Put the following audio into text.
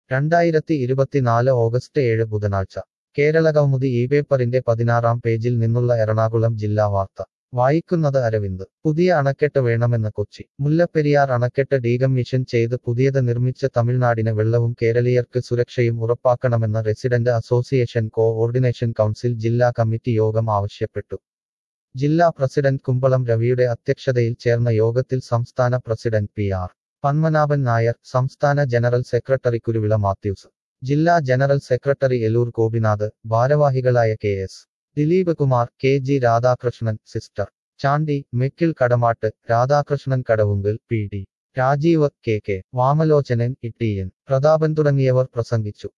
രണ്ടായിരത്തി ഇരുപത്തിനാല് ഓഗസ്റ്റ് ഏഴ് ബുധനാഴ്ച കേരളകൗമുദി ഈ പേപ്പറിന്റെ പതിനാറാം പേജിൽ നിന്നുള്ള എറണാകുളം ജില്ലാ വാർത്ത വായിക്കുന്നത് അരവിന്ദ് പുതിയ അണക്കെട്ട് വേണമെന്ന് കൊച്ചി മുല്ലപ്പെരിയാർ അണക്കെട്ട് ഡീകമ്മീഷൻ ചെയ്ത് പുതിയത് നിർമ്മിച്ച് തമിഴ്നാടിന് വെള്ളവും കേരളീയർക്ക് സുരക്ഷയും ഉറപ്പാക്കണമെന്ന് resident association coordination council ജില്ലാ കമ്മിറ്റി യോഗം ആവശ്യപ്പെട്ടു ജില്ലാ പ്രസിഡന്റ് കുമ്പളം രവിയുടെ അധ്യക്ഷതയിൽ ചേർന്ന യോഗത്തിൽ സംസ്ഥാന president P R Padmanabhan Nair സംസ്ഥാന ജനറൽ സെക്രട്ടറി കുരുവിള മാത്യൂസ് ജില്ലാ ജനറൽ സെക്രട്ടറി എലൂർ ഗോപിനാഥ് ഭാരവാഹികളായ K S Dileep Kumar K G Radhakrishnan sister Chandy Michael Kadamattu Radhakrishnan Kadavunkal P D Rajeev K K Vamalochanan E T N Prathapan തുടങ്ങിയവർ പ്രസംഗിച്ചു